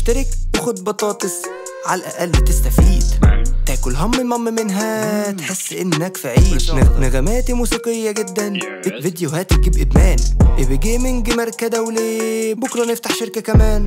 اشترك وخد بطاطس على الأقل تستفيد تاكل هم مم منها تحس انك في عيد نغ- نغماتي موسيقية جدا فيديوهات تجيب ادمان ايبي جيمنج ماركة دولي بكرة نفتح شركة كمان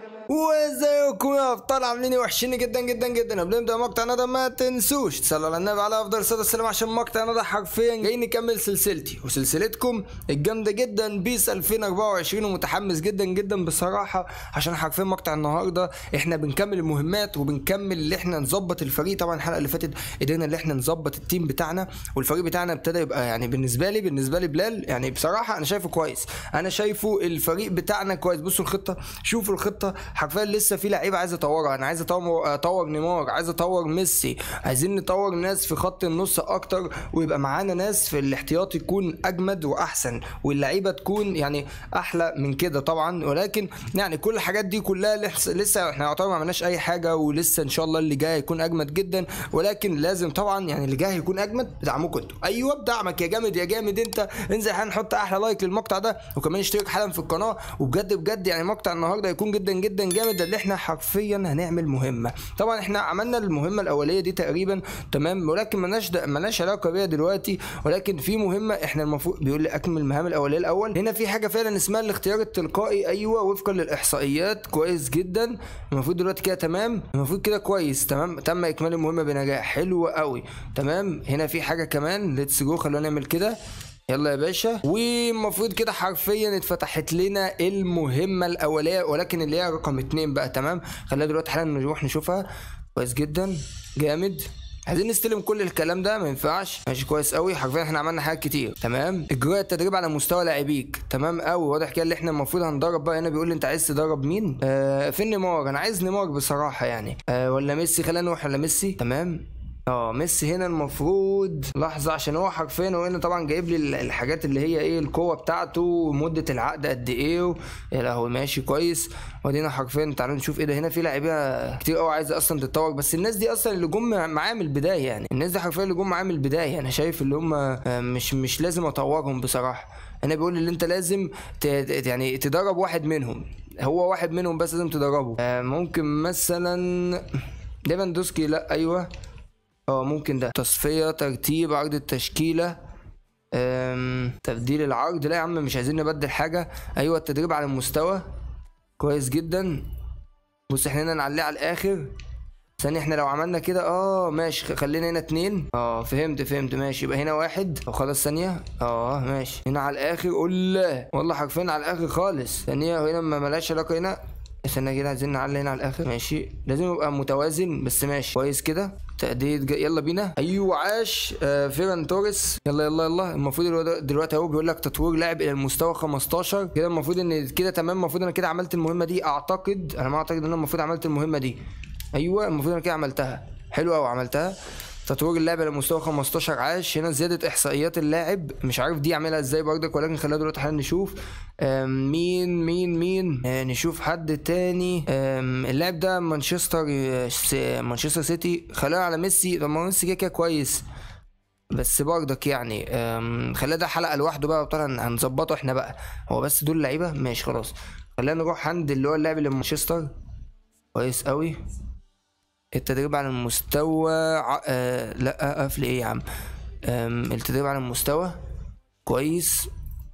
وازيكم يا ابطال عاملين ايه وحشيني جدا جدا جدا قبل ما نبدا مقطع ندى ما تنسوش تصلوا على النبي على افضل الصلاه والسلام عشان مقطع ندى حرفيا جاي نكمل سلسلتي وسلسلتكم الجامده جدا بيس 2024 ومتحمس جدا جدا بصراحه عشان حرفيا مقطع النهارده احنا بنكمل المهمات وبنكمل اللي احنا نظبط الفريق طبعا الحلقه اللي فاتت قدرنا اللي احنا نظبط التيم بتاعنا والفريق بتاعنا ابتدى يبقى يعني بالنسبه لي بالنسبه لي بلال يعني بصراحه انا شايفه كويس انا شايفه الفريق بتاعنا كويس بصوا الخطه شوفوا الخطه حرفيا لسه في لعيبه عايز اطورها انا عايز اطور اطور نيمار عايز اطور ميسي عايزين نطور ناس في خط النص اكتر ويبقى معانا ناس في الاحتياط يكون اجمد واحسن واللعيبه تكون يعني احلى من كده طبعا ولكن يعني كل الحاجات دي كلها لسه لسه احنا يعتبر ما عملناش اي حاجه ولسه ان شاء الله اللي جاي هيكون اجمد جدا ولكن لازم طبعا يعني اللي جاي هيكون اجمد بدعمكم انتوا ايوه بدعمك يا جامد يا جامد انت انزل حالا نحط احلى لايك للمقطع ده وكمان اشترك حالا في القناه وبجد بجد يعني مقطع النهارده هيكون جدا جدا جامد ده اللي احنا حرفيا هنعمل مهمه طبعا احنا عملنا المهمه الاوليه دي تقريبا تمام ولكن ملناش د- ملناش علاقه بيها دلوقتي ولكن في مهمه احنا المفروض بيقول لي اكمل المهام الاوليه الاول هنا في حاجه فعلا اسمها الاختيار التلقائي ايوه وفقا للاحصائيات كويس جدا المفروض دلوقتي كده تمام المفروض كده كويس تمام تم اكمال المهمه بنجاح حلو قوي تمام هنا في حاجه كمان ليتس جو خلونا نعمل كده يلا يا باشا والمفروض كده حرفيا اتفتحت لنا المهمة الأولية ولكن اللي هي رقم اتنين بقى تمام خلينا دلوقتي حالا نروح نشوفها كويس جدا جامد عايزين نستلم كل الكلام ده ما ينفعش ماشي كويس قوي حرفيا احنا عملنا حاجات كتير تمام اجراء التدريب على مستوى لاعبيك تمام قوي واضح كده اللي احنا المفروض هندرب بقى هنا بيقول لي انت عايز تدرب مين آه فين نيمار انا عايز نيمار بصراحه يعني آه ولا ميسي خلينا نروح على ميسي تمام اه ميسي هنا المفروض لحظة عشان هو حرفيا هو هنا طبعا جايب لي ال- الحاجات اللي هي ايه القوة بتاعته مدة العقد قد ايه و... يا لهوي ماشي كويس وادينا حرفيا تعالوا نشوف ايه ده هنا في لعيبة كتير قوي عايزة اصلا تتطور بس الناس دي اصلا اللي جم معاه من البداية يعني الناس دي حرفيا اللي جم معاه من البداية انا شايف اللي هم آه، مش مش لازم اطورهم بصراحة انا بيقول لي اللي انت لازم ت... ت- يعني تدرب واحد منهم هو واحد منهم بس لازم تدربه آه، ممكن مثلا ليفاندوسكي لا ايوه اه ممكن ده تصفية ترتيب عرض التشكيلة أم... تبديل العرض لا يا عم مش عايزين نبدل حاجة ايوه التدريب على المستوى كويس جدا بص احنا هنا نعليه على الاخر ثانية احنا لو عملنا كده اه ماشي خ- خلينا هنا اتنين اه فهمت فهمت ماشي يبقى هنا واحد او خلاص ثانية اه ماشي هنا على الاخر قول لا والله حرفيا على الاخر خالص ثانية هنا ما ملهاش علاقة هنا استنى كده عايزين نعلي هنا على الاخر ماشي لازم يبقى متوازن بس ماشي كويس كده تأدية جا... يلا بينا ايوه عاش آه فيران توريس يلا يلا يلا المفروض الواد- دلوقتي اهو بيقول لك تطوير لاعب الى المستوى 15 كده المفروض ان كده تمام المفروض انا كده عملت المهمه دي اعتقد انا ما اعتقد ان انا المفروض عملت المهمه دي ايوه المفروض انا كده عملتها حلو قوي عملتها تطوير اللاعب الى مستوى 15 عاش هنا زياده احصائيات اللاعب مش عارف دي اعملها ازاي برضك ولكن خلينا دلوقتي حالا نشوف آم، مين مين مين آه، نشوف حد تاني آم، اللاعب ده مانشستر آه، س- مانشستر سيتي خلينا على ميسي طب ما ميسي كده كده كويس بس برضك يعني أم، خلينا ده حلقه لوحده بقى طبعا هنظبطه احنا بقى هو بس دول لعيبه ماشي خلاص خلينا نروح عند اللي هو اللاعب اللي من مانشستر كويس قوي التدريب على المستوى ع... آه لا قفل ايه يا عم أم، التدريب على المستوى كويس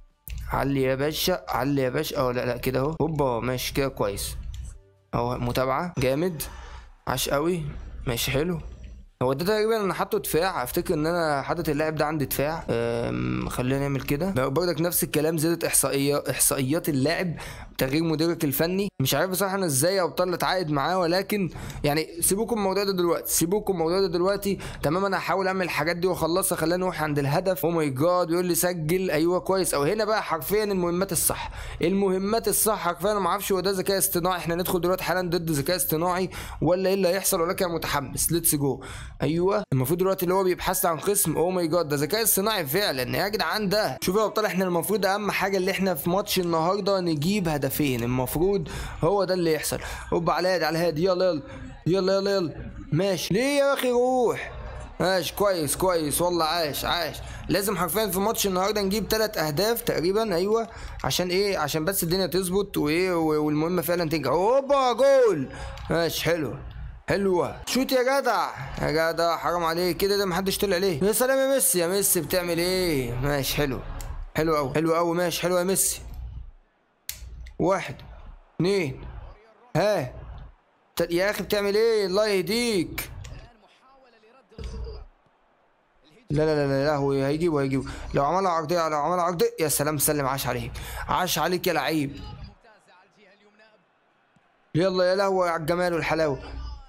علي يا باشا علي يا باشا اه لا لا كده اهو هوبا ماشي كده كويس اهو متابعه جامد عاش قوي ماشي حلو هو ده تقريبا انا حاطه دفاع افتكر ان انا حاطط اللاعب ده عندي دفاع أم، خلينا نعمل كده برضك نفس الكلام زادت احصائيات احصائيات اللاعب تغيير مديرك الفني مش عارف بصراحه انا ازاي ابطل اتعاقد معاه ولكن يعني سيبوكم من الموضوع ده دلوقتي سيبوكم من الموضوع ده دلوقتي تمام انا هحاول اعمل الحاجات دي واخلصها خلينا نروح عند الهدف او ماي جاد بيقول لي سجل ايوه كويس او هنا بقى حرفيا المهمات الصح المهمات الصح حرفيا انا ما اعرفش هو ده ذكاء اصطناعي احنا ندخل دلوقتي حالا ضد ذكاء اصطناعي ولا ايه اللي هيحصل ولكن انا متحمس ليتس جو ايوه المفروض دلوقتي اللي هو بيبحث عن قسم او ماي جاد ده ذكاء اصطناعي فعلا يا جدعان ده شوفوا يا ابطال احنا المفروض اهم حاجه اللي احنا في ماتش النهارده نجيب هدفين المفروض هو ده اللي يحصل هوب على هادي على هادي يلا يلا يلا يلا يلا ماشي ليه يا اخي روح ماشي كويس كويس والله عاش عاش لازم حرفيا في ماتش النهارده نجيب ثلاث اهداف تقريبا ايوه عشان ايه عشان بس الدنيا تظبط وايه و- والمهمه فعلا تنجح اوبا جول ماشي حلو حلوة شوت يا جدع يا جدع حرام عليك كده ده محدش طلع ليه يا سلام يا ميسي يا ميسي بتعمل ايه ماشي حلو حلو قوي حلو قوي ماشي حلو يا ميسي واحد اتنين ها ت- يا اخي بتعمل ايه الله يهديك لا لا لا لا لا هو هيجيبه هيجيبه لو عملها عرضية لو عملها عرضية يا سلام سلم عاش عليك عاش عليك يا لعيب يلا يا لهوي على الجمال والحلاوة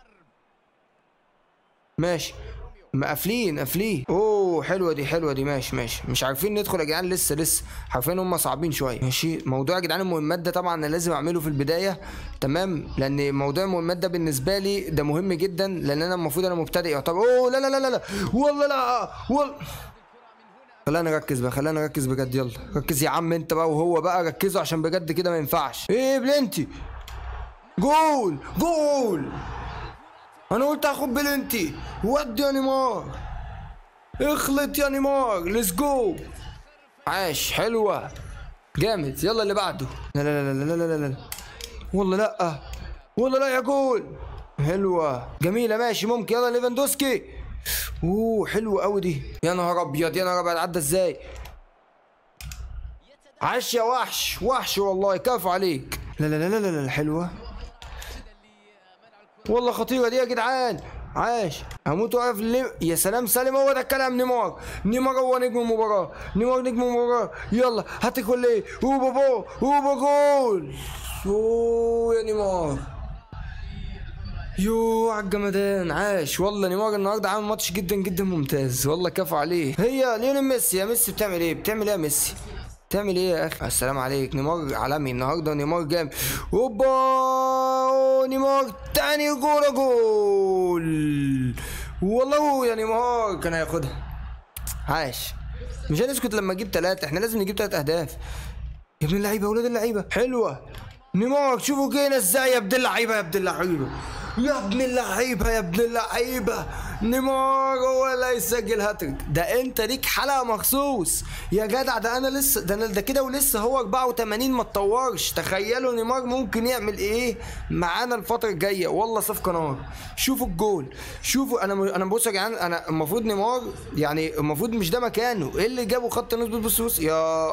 ماشي مقفلين قافلين اوه حلوه دي حلوه دي ماشي ماشي مش عارفين ندخل يا جدعان لسه لسه عارفين هم صعبين شويه ماشي موضوع يا جدعان المهمات ده طبعا انا لازم اعمله في البدايه تمام لان موضوع المهمات ده بالنسبه لي ده مهم جدا لان انا المفروض انا مبتدئ يعتبر اوه لا لا لا لا لا والله لا والله خلينا نركز بقى خلينا نركز بجد يلا ركز يا عم انت بقى وهو بقى ركزوا عشان بجد كده ما ينفعش ايه بلنتي جول جول انا قلت هاخد بلنتي ودي يا نيمار اخلط يا نيمار ليتس جو عاش حلوه جامد يلا اللي بعده لا لا لا لا لا لا لا, لا. والله لا والله لا يا جول حلوه جميله ماشي ممكن يلا ليفاندوسكي اوه حلوه قوي دي يا نهار ابيض يا نهار ابيض عدى ازاي عاش يا وحش وحش والله كفو عليك لا لا لا لا لا, لا حلوه والله خطيره دي يا جدعان عاش هموت واقف ليه يا سلام سالم هو ده الكلام نيمار نيمار هو نجم المباراه نيمار نجم المباراه يلا هات جول ايه اوبا بو اوبا جول اوه يا نيمار يو على الجمدان عاش والله نيمار النهارده عامل ماتش جدا جدا ممتاز والله كفو عليه هي ليونيل ميسي يا ميسي بتعمل ايه بتعمل ايه يا ميسي بتعمل ايه يا اخي السلام عليك نيمار عالمي النهارده نيمار جامد اوبا نيمار تاني جول جول والله يا نيمار كان هياخدها عاش مش هنسكت لما نجيب ثلاثة احنا لازم نجيب ثلاث اهداف يا ابن اللعيبة ولاد اللعيبة حلوة نيمار شوفوا جينا ازاي يا ابن اللعيبة يا ابن اللعيبة يا ابن اللعيبة يا ابن اللعيبة نيمار هو اللي هيسجل هاتريك ده انت ليك حلقة مخصوص يا جدع ده انا لسه ده انا ده كده ولسه هو 84 ما اتطورش تخيلوا نيمار ممكن يعمل ايه معانا الفترة الجاية والله صفقة نار شوفوا الجول شوفوا انا انا بص يا جدعان انا المفروض نيمار يعني المفروض مش ده مكانه ايه اللي جابه خط النص بص بص يا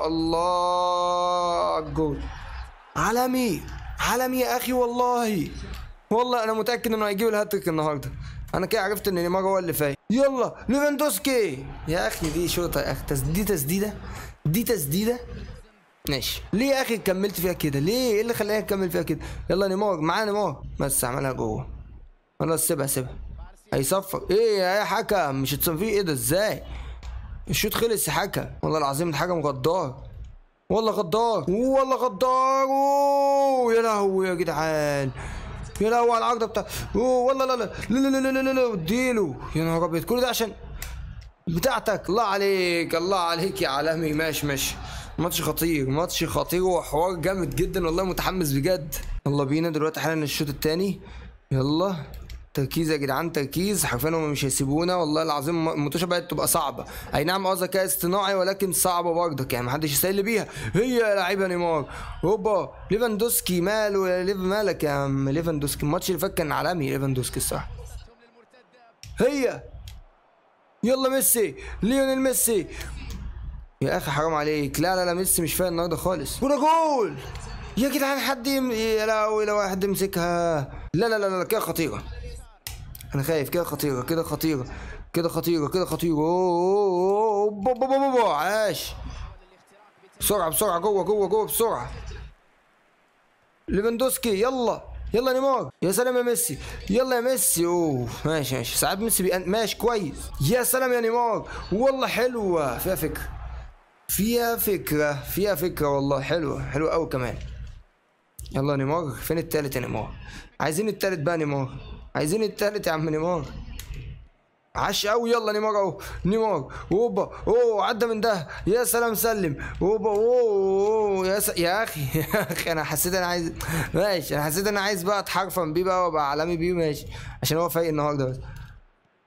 الله على الجول عالمي عالمي يا اخي والله والله انا متاكد انه هيجيب الهاتريك النهارده انا كده عرفت ان نيمار هو اللي فايق يلا ليفاندوسكي يا اخي دي شوطه يا اخي تس- دي تسديده دي تسديده ماشي ليه يا اخي كملت فيها كده ليه ايه اللي خلاني اكمل فيها كده يلا نيمار معانا نيمار بس عملها جوه خلاص سيبها سيبها هيصفر ايه يا حكم مش هتصفيه ايه ده ازاي الشوط خلص يا حكم والله العظيم الحكم غدار والله غدار والله غدار أوه، يا لهوي يا جدعان يا لهوي على العرضه بتاع اوه والله لا لا لا لا لا لا لا لا اديله يا نهار ابيض كل ده عشان بتاعتك الله عليك الله عليك يا عالمي ماشي ماشي ماتش خطير ماتش خطير وحوار جامد جدا والله متحمس بجد يلا بينا دلوقتي حالا الشوط التاني يلا تركيز يا جدعان تركيز حرفيا هم مش هيسيبونا والله العظيم الماتشة بقت تبقى صعبة اي نعم اه ذكاء اصطناعي ولكن صعبة برضك يعني محدش يسأل بيها هي يا لعيبة نيمار هوبا ليفاندوسكي ماله يا ليف مالك يا عم ليفاندوسكي الماتش اللي فات كان عالمي ليفاندوسكي الصراحة هي يلا ميسي ليونيل ميسي يا اخي حرام عليك لا لا لا ميسي مش فايق النهارده خالص وده جول يا جدعان حد يم... يا لهوي لو واحد يمسكها لا لا لا لا كده خطيره انا خايف كده خطيره كده خطيره كده خطيره كده خطيره أوه، أوه، أوه، بو بو بو بو بو. عاش بسرعه بسرعه جوه جوه جوه بسرعه ليفاندوسكي يلا يلا نيمار يا سلام يا ميسي يلا يا ميسي اوه ماشي ماشي ساعات ميسي بيقن... ماشي كويس يا سلام يا نيمار والله حلوه فيها فكره فيها فكره فيها فكره والله حلوه حلوه قوي كمان يلا يا نيمار فين التالت يا نيمار عايزين التالت بقى نيمار عايزين التالت يا عم نيمار عاش قوي يلا نيمار اهو نيمار اوبا اوه عدى من ده يا سلام سلم اوبا اوه, أوه. يا س... يا اخي يا اخي انا حسيت انا عايز ماشي انا حسيت انا عايز بقى اتحرفن بيه بقى وابقى عالمي بيه ماشي عشان هو فايق النهارده بس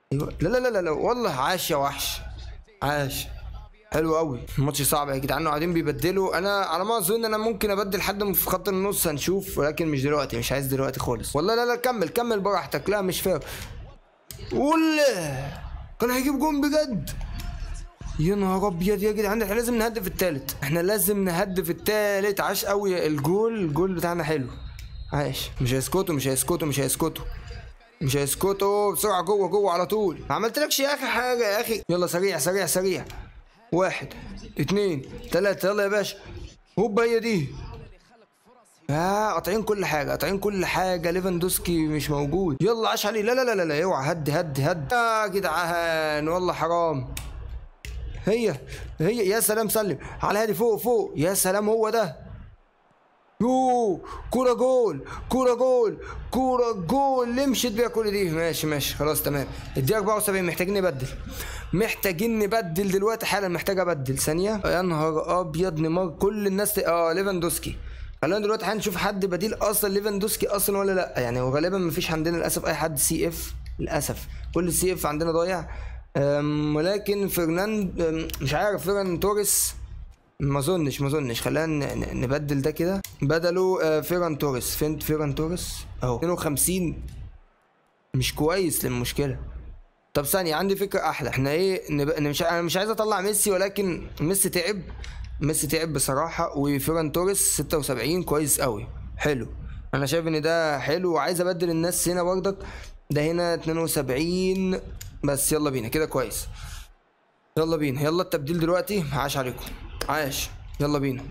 ايوه لا لا لا لا, لا. والله عاش يا وحش عاش حلو قوي الماتش صعب يا جدعان قاعدين بيبدلوا انا على ما اظن انا ممكن ابدل حد في خط النص هنشوف ولكن مش دلوقتي مش عايز دلوقتي خالص والله لا لا كمل كمل براحتك لا مش فاهم ولا كان هيجيب جون بجد يا نهار ابيض يا جدعان احنا لازم نهدف التالت احنا لازم نهدف التالت عاش قوي الجول الجول بتاعنا حلو عاش مش هيسكتوا مش هيسكتوا مش هيسكتوا مش هيسكتوا بسرعه جوه جوه على طول ما عملتلكش يا اخي حاجه يا اخي يلا سريع سريع سريع واحد اتنين تلاتة يلا يا باشا هوبا هي دي اه قاطعين كل حاجة قاطعين كل حاجة ليفاندوسكي مش موجود يلا عاش عليه لا لا لا لا, لا اوعى هد هد هد يا جدعان والله حرام هي هي يا سلام سلم على هادي فوق فوق يا سلام هو ده يو كورة جول كورة جول كورة جول اللي مشيت بيها كل دي ماشي ماشي خلاص تمام الدقيقة 74 محتاجين نبدل محتاجين نبدل دلوقتي حالا محتاج ابدل ثانية يا نهار ابيض نيمار كل الناس ت... اه ليفاندوسكي خلينا دلوقتي هنشوف حد بديل اصلا ليفاندوسكي اصلا ولا لا يعني وغالبا مفيش عندنا للاسف اي حد سي اف للاسف كل السي اف عندنا ضايع ولكن فرناند مش عارف فيران توريس ما اظنش ما اظنش خلينا نبدل ده كده بدله فيران توريس فين فيران توريس اهو 52 مش كويس للمشكله طب ثانيه عندي فكره احلى احنا ايه نب... مش انا مش عايز اطلع ميسي ولكن ميسي تعب ميسي تعب بصراحه وفيران توريس 76 كويس قوي حلو انا شايف ان ده حلو وعايز ابدل الناس هنا برضك ده هنا 72 بس يلا بينا كده كويس يلا بينا يلا التبديل دلوقتي عاش عليكم عاش يلا بينا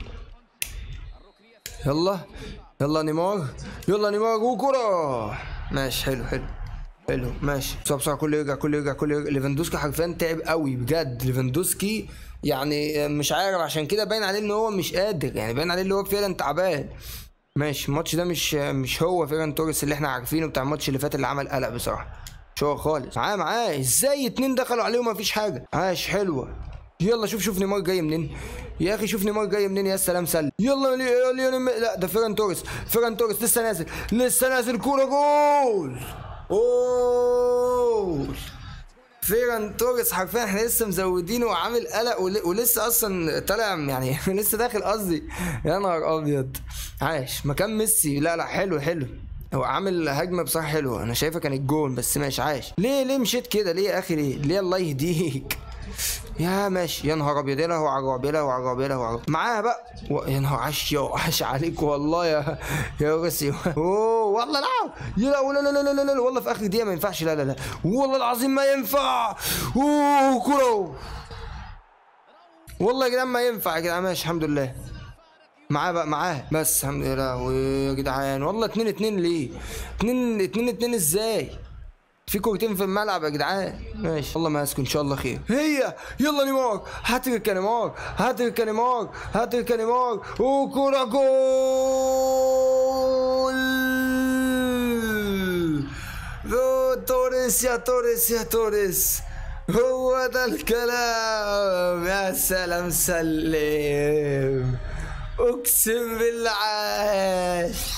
يلا يلا نيمار يلا نيمار وكرة ماشي حلو حلو حلو ماشي بسرعة بسرعة كله يرجع كله يرجع كله يرجع ليفاندوسكي حرفيا تعب قوي بجد ليفاندوسكي يعني مش عارف عشان كده باين عليه ان هو مش قادر يعني باين عليه ان هو فعلا تعبان ماشي الماتش ده مش مش هو فيران توريس اللي احنا عارفينه بتاع الماتش اللي فات اللي عمل قلق بصراحة مش هو خالص معاه معاه ازاي اتنين دخلوا عليه وما فيش حاجة عاش حلوة يلا شوف شوف نيمار جاي منين يا اخي شوف نيمار جاي منين يا سلام سلم يلا ليونيل لا ده فيران توريس فيران توريس لسه نازل لسه نازل كوره جول جول فيران توريس حرفيا احنا لسه مزودينه وعامل قلق ولسه اصلا طالع يعني لسه داخل قصدي يا نهار ابيض عاش مكان ميسي لا لا حلو حلو هو عامل هجمه بصراحه حلوه انا شايفها كانت جول بس ماشي عاش ليه ليه مشيت كده ليه يا اخي ليه ليه الله يهديك يا ماشي يا نهار ابيض يا لهو على الرعب يا لهو على الرعب يا لهو على الرعب معاها بقى و... يا نهار عاش يا عاش عليك والله يا يا رسي اوه والله لا يا لا لا لا لا لا لا والله في اخر دقيقه ما ينفعش لا لا لا والله العظيم ما ينفع اوه كره والله يا جدعان ما ينفع يا جدعان ماشي الحمد لله معاه بقى معاه بس الحمد لله يا جدعان والله اتنين اتنين ليه اتنين اتنين اتنين ازاي في كورتين في الملعب يا جدعان ماشي الله ما يسكن ان شاء الله خير هي يلا نيمار هاتريك يا نيمار هاتريك يا نيمار هاتريك يا نيمار وكرة جول توريس يا توريس يا توريس هو ده الكلام يا سلام سلم اقسم بالله عاش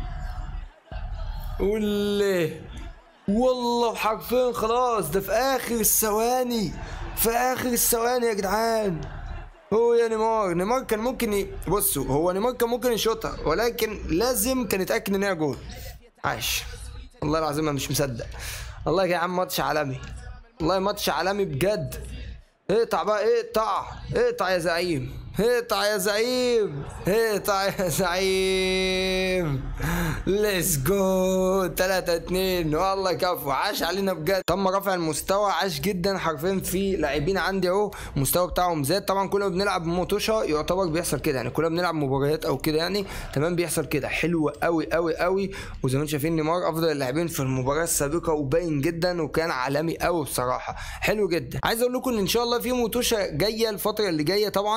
والله والله حرفيا خلاص ده في اخر الثواني في اخر الثواني يا جدعان هو يا نيمار نيمار كان ممكن ي... بصوا هو نيمار كان ممكن يشوطها ولكن لازم كان يتاكد ان هي جول عاش والله العظيم انا مش مصدق والله يا جدعان ماتش عالمي والله ماتش عالمي بجد اقطع بقى اقطع اقطع يا زعيم اقطع يا زعيم اقطع يا زعيم ليتس جو 3 2 والله كفو عاش علينا بجد تم رفع المستوى عاش جدا حرفيا في لاعبين عندي اهو المستوى بتاعهم زاد طبعا كنا بنلعب موتوشا يعتبر بيحصل كده يعني كنا بنلعب مباريات او كده يعني تمام بيحصل كده حلو قوي قوي قوي وزي ما انتم شايفين نيمار افضل اللاعبين في المباراه السابقه وباين جدا وكان عالمي قوي بصراحه حلو جدا عايز اقول لكم ان ان شاء الله في موتوشا جايه الفتره اللي جايه طبعا هنلعب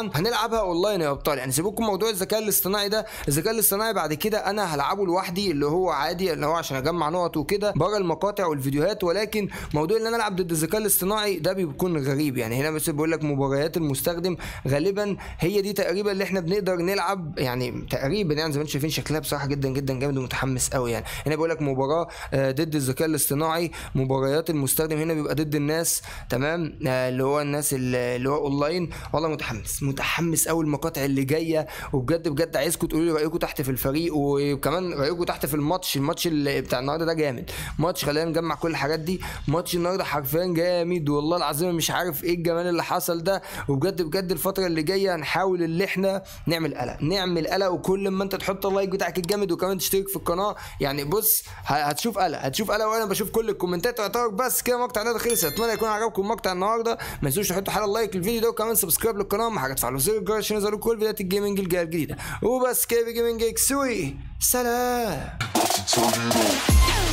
نلعبها اونلاين يا ابطال يعني سيبوكم موضوع الذكاء الاصطناعي ده الذكاء الاصطناعي بعد كده انا هلعبه لوحدي اللي هو عادي اللي هو عشان اجمع نقط وكده بره المقاطع والفيديوهات ولكن موضوع ان انا العب ضد الذكاء الاصطناعي ده بيكون غريب يعني هنا بس بيقول لك مباريات المستخدم غالبا هي دي تقريبا اللي احنا بنقدر نلعب يعني تقريبا يعني زي ما انتم شايفين شكلها بصراحه جدا جدا جامد ومتحمس قوي يعني هنا بيقول لك مباراه آه، ضد الذكاء الاصطناعي مباريات المستخدم هنا بيبقى ضد الناس تمام آه، اللي هو الناس اللي اللي هو اونلاين والله متحمس متحمس قوي المقاطع اللي جايه وبجد بجد عايزكم تقولوا لي رايكم تحت في الفريق وكمان رايكم تحت في الماتش الماتش اللي بتاع النهارده ده جامد ماتش خلينا نجمع كل الحاجات دي ماتش النهارده حرفيا جامد والله العظيم مش عارف ايه الجمال اللي حصل ده وبجد بجد الفتره اللي جايه هنحاول اللي احنا نعمل قلق نعمل قلق وكل ما انت تحط اللايك بتاعك الجامد وكمان تشترك في القناه يعني بص ه- هتشوف قلق هتشوف قلق وانا بشوف كل الكومنتات يعتبر بس كده مقطع النهارده خلص اتمنى يكون عجبكم مقطع النهارده ما تنسوش تحطوا حاله لايك للفيديو ده وكمان سبسكرايب للقناه مع حاجه تفعلوا زر الجرس عشان يظهروا كل فيديوهات الجيمنج الجايه الجديده وبس كده في جيمنج اكسوي سلام Turn it on.